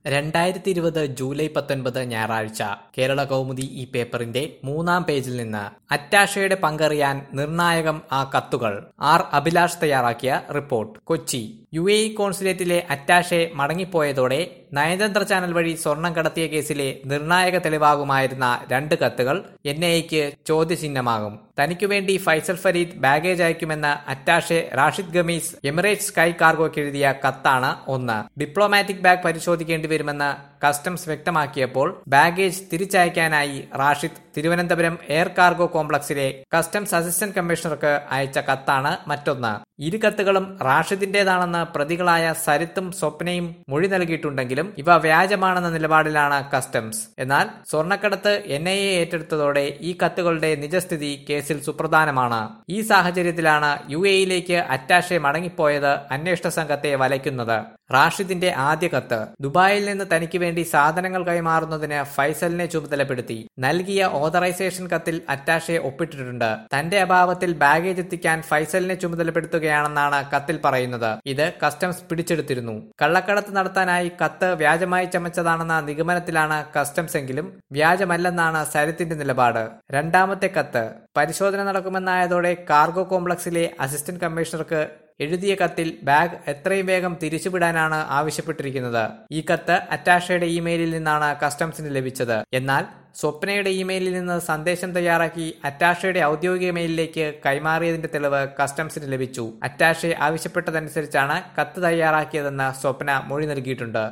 രണ്ടായിരത്തി ഇരുപത് ജൂലൈ പത്തൊൻപത് ഞായറാഴ്ച കേരള കൗമുദി ഈ പേപ്പറിന്റെ മൂന്നാം പേജിൽ നിന്ന് അറ്റാഷയുടെ പങ്കറിയാൻ നിർണായകം ആ കത്തുകൾ ആർ അഭിലാഷ് തയ്യാറാക്കിയ report Kochi U A E കോൺസുലേറ്റിലെ അറ്റാഷെ മടങ്ങിപ്പോയതോടെ നയതന്ത്ര ചാനൽ വഴി സ്വർണം കടത്തിയ കേസിലെ നിർണായക തെളിവാകുമായിരുന്ന രണ്ട് കത്തുകൾ എൻ ഐ എക്ക് ചോദ്യചിഹ്നമാകും തനിക്കു വേണ്ടി ഫൈസൽ ഫരീദ് ബാഗേജ് അയക്കുമെന്ന് attache Rashid Khamis Emirates sky കാർഗോയ്ക്ക് എഴുതിയ കത്താണ് ഒന്ന് ഡിപ്ലോമാറ്റിക് ബാഗ് പരിശോധിക്കേണ്ടി വരുമെന്ന് കസ്റ്റംസ് വ്യക്തമാക്കിയപ്പോൾ ബാഗേജ് തിരിച്ചയക്കാനായി റാഷിദ് തിരുവനന്തപുരം എയർ കാർഗോ കോംപ്ലക്സിലെ കസ്റ്റംസ് അസിസ്റ്റന്റ് കമ്മീഷണർക്ക് അയച്ച കത്താണ് മറ്റൊന്ന് ഇരു കത്തുകളും റാഷിദിന്റേതാണെന്ന് പ്രതികളായ സരിത്തും സ്വപ്നയും മൊഴി നൽകിയിട്ടുണ്ടെങ്കിലും ഇവ വ്യാജമാണെന്ന നിലപാടിലാണ് കസ്റ്റംസ് എന്നാൽ സ്വർണ്ണക്കടത്ത് എൻ ഐ എ ഏറ്റെടുത്തതോടെ ഈ കത്തുകളുടെ നിജസ്ഥിതി കേസിൽ സുപ്രധാനമാണ് ഈ സാഹചര്യത്തിലാണ് യു എയിലേക്ക് അറ്റാഷെ മടങ്ങിപ്പോയത് അന്വേഷണ സംഘത്തെ വലയ്ക്കുന്നത് റാഷിദിന്റെ ആദ്യ കത്ത് ദുബായിൽ നിന്ന് തനിക്ക് വേണ്ടി സാധനങ്ങൾ കൈമാറുന്നതിന് ഫൈസലിനെ ചുമതലപ്പെടുത്തി നൽകിയ ഓതറൈസേഷൻ കത്തിൽ അറ്റാഷെ ഒപ്പിട്ടിട്ടുണ്ട് തന്റെ അഭാവത്തിൽ ബാഗേജ് എത്തിക്കാൻ ഫൈസലിനെ ചുമതലപ്പെടുത്തുകയാണെന്നാണ് കത്തിൽ പറയുന്നത് ഇത് കസ്റ്റംസ് പിടിച്ചെടുത്തിരുന്നു കള്ളക്കടത്ത് നടത്താനായി കത്ത് വ്യാജമായി ചമച്ചതാണെന്ന നിഗമനത്തിലാണ് കസ്റ്റംസ് എങ്കിലും വ്യാജമല്ലെന്നാണ് സരിത്തിന്റെ നിലപാട് രണ്ടാമത്തെ കത്ത് പരിശോധന നടക്കുമെന്നായതോടെ കാർഗോ കോംപ്ലക്സിലെ അസിസ്റ്റന്റ് കമ്മീഷണർക്ക് എഴുതിയ കത്തിൽ ബാഗ് എത്രയും വേഗം തിരിച്ചുവിടാനാണ് ആവശ്യപ്പെട്ടിരിക്കുന്നത് ഈ കത്ത് അറ്റാഷയുടെ ഇമെയിലിൽ നിന്നാണ് കസ്റ്റംസിന് ലഭിച്ചത് എന്നാൽ സ്വപ്നയുടെ ഇമെയിലിൽ നിന്ന് സന്ദേശം തയ്യാറാക്കി അറ്റാഷയുടെ ഔദ്യോഗിക മെയിലിലേക്ക് കൈമാറിയതിന്റെ തെളിവ് കസ്റ്റംസിന് ലഭിച്ചു അറ്റാഷെ ആവശ്യപ്പെട്ടതനുസരിച്ചാണ് കത്ത് തയ്യാറാക്കിയതെന്ന് സ്വപ്ന മൊഴി നൽകിയിട്ടുണ്ട്